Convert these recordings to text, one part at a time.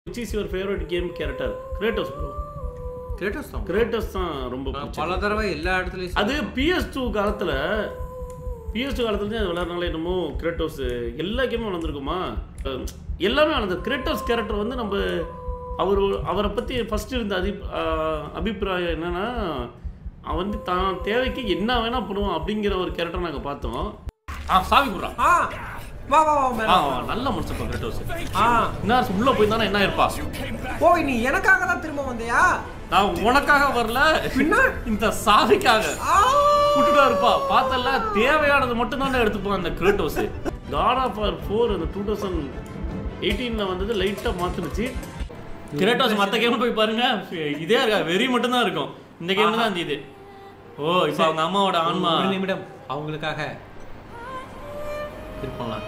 Which is your favourite game character Kratos bro Kratos தான் Kratos தான் ரொம்ப பிடிச்சது. பல தடவை எல்லா இடத்துலயும் அது பிஎஸ் டூ காலத்தில் பிஎஸ் டூ காலத்துல அது விளையாடுனால என்னமோ கிரேட்டோஸ் எல்லா கேமும் வளர்ந்துருக்குமா அஹ் எல்லாமே வளர்ந்து கிரேட்டோஸ் கேரக்டர் வந்து நம்ம அவர் அவரை பற்றி ஃபஸ்ட்டு இருந்த அதி அஹ் அபிப்பிராயம் என்னன்னா அவன் வந்து தான் தேவைக்கு என்ன வேணா பண்ணுவான் அப்படிங்கிற ஒரு கேரக்டர் நாங்கள் பார்த்தோம் ஆ சாவி குடுறான் ஆ வா வா வா மேல ஆ நல்ல மனுஷன் கிரேட்டோஸ் ஆ என்ன உள்ள போய் தானே என்ன இருப்பா ஓ நீ எனக்காக தான் திரும்ப வந்தியா நான் உனக்காக வரல பின்ன? இந்த சாவிக்காக ஆ விட்டுட்டா இருப்பா பார்த்தல தேவையானது மட்டும் தான் எடுத்துப்பான் அந்த Kratos God of war four அந்த டூ தௌசண்ட் எயிட்டீனில் வந்தது லைட்டாக மாற்றுனுச்சு கிரேட்டோஸ் மற்ற கேம் போய் பாருங்க இதே இருக்கா வெறி மட்டும் தான் இருக்கும் இந்த கேம் தான் அந்த இது ஓ இப்போ அவங்க அம்மாவோட ஆன்மா ஒரு நிமிடம் அவங்களுக்காக இருப்பாங்களா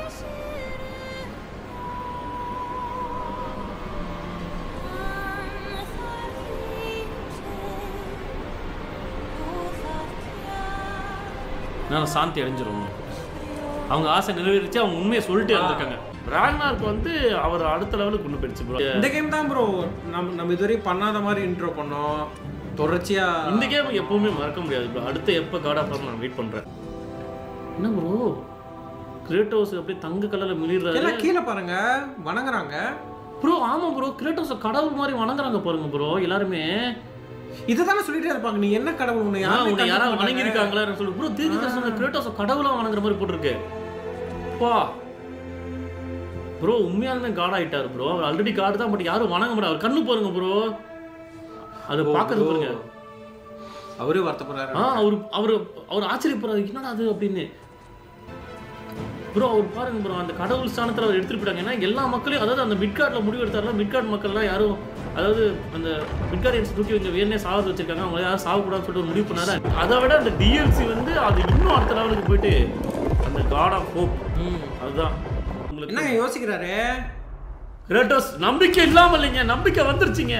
நான் சாந்தி அடைஞ்சிரும் அவங்க ஆசை நிறைவேறிச்சு அவங்க உண்மையை சொல்லிட்டு இருந்திருக்காங்க ராக்னார்க்கு வந்து அவர் அடுத்த லெவலுக்கு கொண்டு போயிடுச்சு ப்ரோ இந்த கேம் தான் ப்ரோ நம்ம நம்ம இதுவரை பண்ணாத மாதிரி இன்ட்ரோ பண்ணோம் தொடர்ச்சியா இந்த கேம் எப்பவுமே மறக்க முடியாது ப்ரோ அடுத்து எப்போ காட் ஆஃப் நான் வெயிட் பண்றேன் என்ன ப்ரோ கிரேட்டோஸ் அப்படியே தங்க கலர்ல மிளிடுறாரு எல்லாம் கீழே பாருங்க வணங்குறாங்க ப்ரோ ஆமா ப்ரோ கிரேட்டோஸை கடவுள் மாதிரி வணங்குறாங்க பாருங்க ப்ரோ எல்லாருமே இதுதானே சொல்லிட்டே இருப்பாங்க நீ என்ன கடவுள் உன்னை ஆ, யாருமே உன்னை யாராவது கண்டுக்க மாட்டாங்க. வணங்கியிருக்காங்களா சொல்லி ப்ரோ தீர்க்க தரிசனம் கிரேட்டோஸை கடவுளா வணங்குற மாதிரி போட்டிருக்கு பா ப்ரோ உண்மையாலுமே காட் ஆயிட்டாரு ப்ரோ அவர் ஆல்ரெடி காடு தான் பட் யாரும் வணங்க முடியாது அவர் கண்ணு பாருங்க ப்ரோ அதை ஓ, பார்க்கறது bro. பாருங்க அவரே வருத்தப்படுறாரு ஆ அவர் அவர் அவர் ஆச்சரியப்படுறாரு என்னடா அது அப்படின்னு ப்ரோ அவர் பாருங்க ப்ரோ அந்த கடவுள் ஸ்தானத்தில் அவர் எடுத்துட்டு போயிட்டாங்க ஏன்னா எல்லா மக்களையும் அதாவது அந்த மிட்கார்ட்ல முடிவு எடுத்தாருல மிட்கார்ட் மக்கள்லாம் யாரும் அதாவது அந்த மிட்கார்டியன்ஸ் தூக்கி இங்க வேணே சாவது வச்சிருக்காங்க அவங்க யாரும் சாகக்கூடாதுன்னு சொல்லிட்டு ஒரு முடிவு பண்ணாரு அதை விட அந்த டிஎல்சி வந்து அது இன்னும் அடுத்த லெவலுக்கு போயிட்டு அந்த காட் ஆஃப் ஹோப் ம். அதுதான் உங்களுக்கு என்ன யோசிக்கிறாரு கிரேட்டோஸ் நம்பிக்கை இல்லாம இல்லைங்க நம்பிக்கை வந்துருச்சுங்க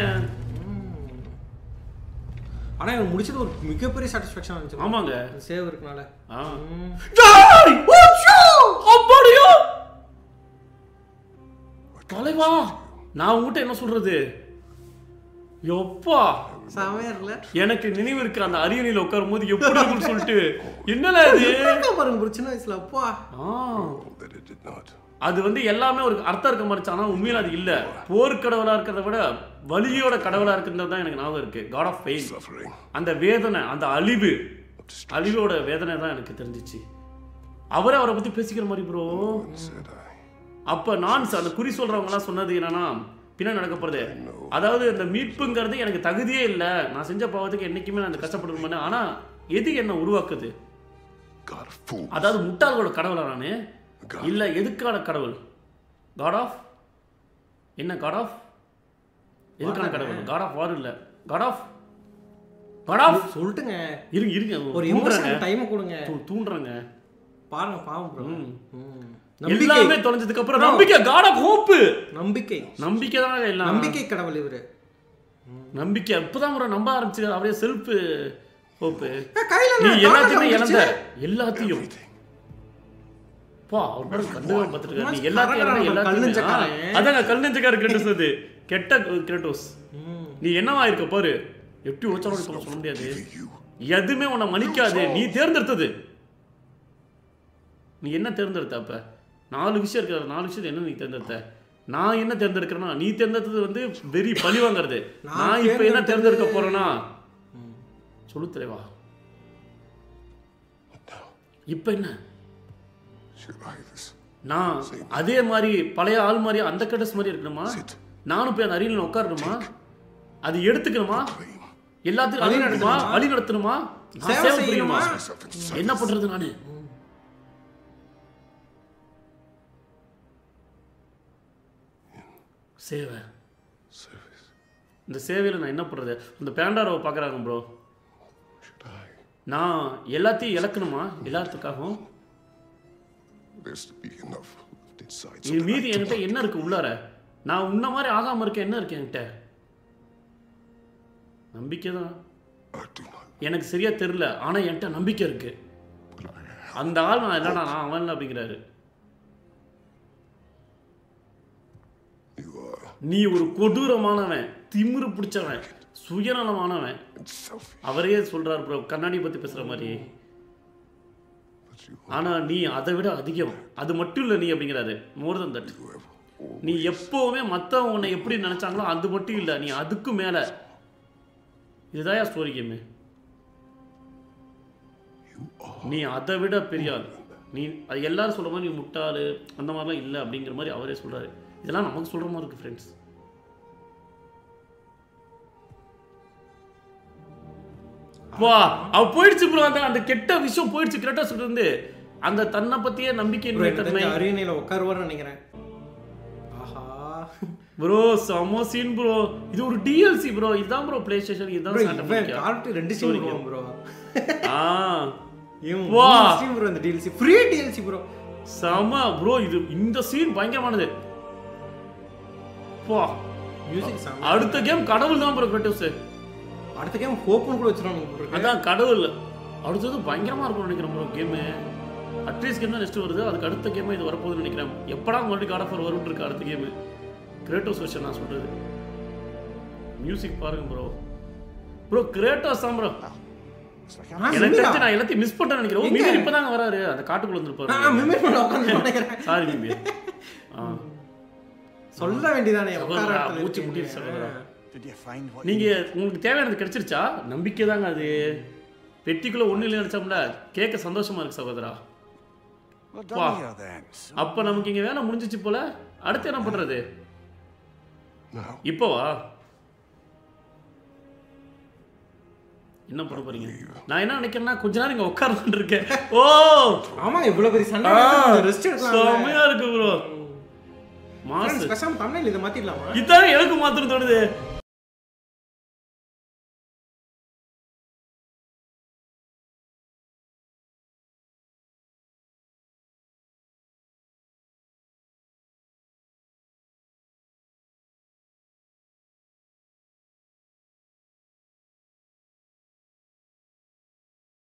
ஆனா இவன் முடிச்சது ஒரு மிகப்பெரிய சாட்டிஸ்ஃபேக்ஷன் இருந்துச்சு ஆமாங்க சேவ் இருக்கனால ஆ ம். டேய்! அப்படியா? தலைவா நான் உங்ககிட்ட என்ன சொல்றது எப்பா செமையா இருக்குல்ல எனக்கு நினைவு இருக்கு அந்த அரியணையில உட்காரும் போது எப்படி இருக்கும்னு சொல்லிட்டு என்னடா இது என்ன பாருங்க bro, சின்ன வயசுல அப்பா ஆ, that it did not. அது வந்து எல்லாமே ஒரு அர்த்தம் இருக்க மாதிரி ஆனா உண்மையில அது இல்ல போர்க்கடவுளா இருக்கிறத விட வலியோட கடவுளா இருக்கிறது தான் எனக்கு ஞாபகம் இருக்கு காட் ஆஃப் பெயின் Suffering. அந்த வேதனை அந்த அழிவு அழிவோட வேதனை தான் எனக்கு தெரிஞ்சிச்சு அவரே அவரை பத்தி பேசிக்கிற மாதிரி ப்ரோ Said I. அப்ப நான் ச- அந்த குறி சொல்றவங்கலாம் சொன்னது என்னன்னா பின்ன நடக்க போறது அதாவது இந்த மீட்புங்கிறது எனக்கு தகுதியே இல்லை நான் செஞ்ச பாவத்துக்கு என்னைக்குமே நான் அந்த கஷ்டப்பட்டு மாட்டேன் ஆனா எது என்ன உருவாக்குது God of fools. அதாவது முட்டாள்களோட கடவுளா நானு இல்ல எதுக்கான கடவுள் காட் ஆஃப் என்ன காட் ஆஃப் எதுக்கான கடவுள் காட் ஆஃப் வார் இல்ல காட் ஆஃப் காட் ஆஃப் சொல்லிட்டுங்க இருங்க இருங்க ஒரு தூண்டுறேங்க. எமோஷனல் டைம் கொடுங்க தூ- தூண்டுறேங்க பாருங்க பாவம் ப்ரோ எல்லாமே தொலைஞ்சதுக்கு அப்புறம் நம்பிக்கை காட் ஆஃப் ஹோப் நம்பிக்கை நம்பிக்கை தான் எல்லாம் நம்பிக்கை கடவுள் இவரு நம்பிக்கை இப்பதான் ஒரு நம்ப ஆரம்பிச்சு அப்படியே செல்ஃப் ஹோப்பு ஏ, கையில நீ என்ன? எல்லாத்தையுமே காக்கா இழந்த வந்துருச்சு. எல்லாத்தையும் பா அவர் பாருங்க கண்டுவே பார்த்துருக்காரு நீ சும்மா எல்லாத்தையும் இழந்த கரகரன்னு எல்லாத்தையும் கல் ஆ, நெஞ்சக்காரன். அதாங்க கல் நெஞ்சக்கார கிரேட்டோஸ் அது கெட்ட கிரேட்டோஸ் ம். நீ என்னவா இருக்க பாரு எப்படி உழைச்சாலும் இப்ப சொல்ல முடியாது எதுவுமே உன்னை மன்னிக்காது நீ தேர்ந்தெடுத்தது நீ என்ன தேர்ந்தெடுத்த அப்ப நாலு விஷயம் இருக்கு அதுல நாலு விஷயத்தை என்ன நீ தேர்ந்தெடுத்த நான் என்ன தேர்ந்தெடுக்கிறேன்னா நீ தேர்ந்தெடுத்தது வந்து வெறி பழி வாங்குறது நான் நான் இப்ப என்ன தேர்ந்தெடுத்தது- தேர்ந்தெடுக்க போறேன்னா சொல்லு தலைவா இப்ப என்ன Should I this? நான் அதே மாதிரி பழைய ஆள் மாதிரி அந்த கட்டஸ் மாதிரி இருக்கணுமா Sit. நானும் போய் அந்த அரியணில் உட்காரணுமா அது எடுத்துக்கணுமா Claim எல்லாத்துக்கும் வழி வழி நடத்துமா நடத்தணுமா? வழி நடத்தணுமா நான் சேவை சேவை செய்யணுமா? புரியணுமா myself in என்ன service. பண்றது நானு சேவை Service. இந்த சேவையில நான் என்ன பண்றது இந்த பேண்டாரோவை பார்க்குறாங்க ப்ரோ Should I? நான் எல்லாத்தையும் இழக்கணுமா எல்லாத்துக்காகவும் There's to be enough left inside. இது so that மீதி I என்கிட்ட do என்ன இருக்கு உள்ளார நான் உன்ன மாதிரி ஆகாம இருக்க என்ன இருக்கு என்கிட்ட நம்பிக்கை தான் I do not. எனக்கு சரியா தெரியல ஆனா என்கிட்ட நம்பிக்கை இருக்கு But I have. அந்த ஆள் நான் இல்லடா நான் அவன் இல்லை அப்படிங்கிறாரு You are நீ ஒரு கொடூரமானவன் திமிரு பிடிச்சவன் சுயநலமானவன் and selfish. அவரே சொல்றாரு ப்ரோ கண்ணாடி பத்தி பேசுற மாதிரி But you, ஆனா நீ அதை விட அதிகம் அது மட்டும் இல்ல நீ அப்படிங்கிறாரு more than that you have all நீ எப்பவுமே மத்தவங்க உன்னை எப்படி நினைச்சாங்களோ அது மட்டும் இல்ல நீ அதுக்கு மேல இதுதான் ஸ்டோரி கேமு you are. நீ அதை விட பெரிய ஆள் நீ அது எல்லாரும் சொல்ற மாதிரி நீ முட்டாளு அந்த மாதிரிலாம் இல்லை அப்படிங்கிற மாதிரி அவரே சொல்றாரு இதெல்லாம் நமக்கு சொல்ற மாதிரி இருக்கு ஃப்ரெண்ட்ஸ் வா அவ போயிடுச்சு ப்ரோ அந்த அந்த கெட்ட விஷயம் போயிடுச்சு கரெக்டா சொல்றது அந்த தன்னை பத்தியே நம்பிக்கையின்மை தன்மை அரியணையில உட்காருவார்னு நினைக்கிறேன் ஆஹா ப்ரோ செம சீன் ப்ரோ இது ஒரு டிஎல்சி ப்ரோ இதுதான் ப்ரோ பிளே ஸ்டேஷன் ப்ரோ இதுதான் Santa இவன் Monica. கார்ட்டு ரெண்டு சீன் Story வருவான் ப்ரோ ஆ இவன் வா. சீன் ப்ரோ இந்த டிஎல்சி ஃப்ரீ டிஎல்சி ப்ரோ செம ப்ரோ இது இந்த சீன் பயங்கரமானது பா மியூசிக் சாங் அடுத்த கேம் கடவுள் தான் ப்ரோ கிரேட்டோஸ் அடுத்த கேம் ஹோப்னு கூட வச்சிருவாங்க ப்ரோ அதான் கடவுள் அடுத்தது பயங்கரமா இருக்கும்னு நினைக்கிறேன் ப்ரோ கேமு அட்லீஸ்ட் கேம் தான் நெக்ஸ்ட் வருது அதுக்கு அடுத்த கேம் இது வரப்போகுதுன்னு நினைக்கிறேன் எப்படா மறுபடியும் காட் ஆஃப் வரும் இருக்கு அடுத்த கேமு கிரேட்டோஸ் வெர்ஷன் நான் சொல்றது மியூசிக் பாருங்க ப்ரோ ப்ரோ கிரேட்டோஸ் தான் ப்ரோ It's like ஆ, எனக்கு மிமிரா. தெரிஞ்சு நான் எல்லாத்தையும் மிஸ் பண்ணிட்டேன்னு நினைக்கிறேன் எங்க? மிமிர் இப்பதாங்க வராரு அந்த காட்டுக்குள்ள நான் வந்துருப்பாரு மிமிர் பண்ண உட்காந்து நினைக்கிறேன் சாரி மிமிர் ஆ சொல்ல வேண்டியதானே உட்கார சகோதரா, இடத்துல மூச்சு இருக்கீங்க. முட்டிடுச்சு சகோதரா. Did you find what நீங்க உங்களுக்கு தேவையானது கிடைச்சிருச்சா நம்பிக்கை தாங்க அது பெட்டிக்குள்ள ஒண்ணு இல்லைன்னு நினைச்சோம்ல கேட்க சந்தோஷமா இருக்கு சகோதரா Well Wow. done here then. So, அப்ப நமக்கு இங்க வேலை முடிஞ்சிச்சு போல அடுத்து என்ன பண்றது now. இப்போவா என்ன பண்ண போறீங்க நான் என்ன நினைக்கிறேன்னா கொஞ்ச நேரம் இங்க உட்கார்ந்து இருக்கேன் ஓ ஆமா இவ்வளவு பெரிய சண்டை ரெஸ்ட் எடுக்கலாம் செமையா இருக்கு ப்ரோ மாசு பேசாம தமிழ்ல இதை மாத்திடலாமா இதான் எனக்கு மாத்திரம் தோணுது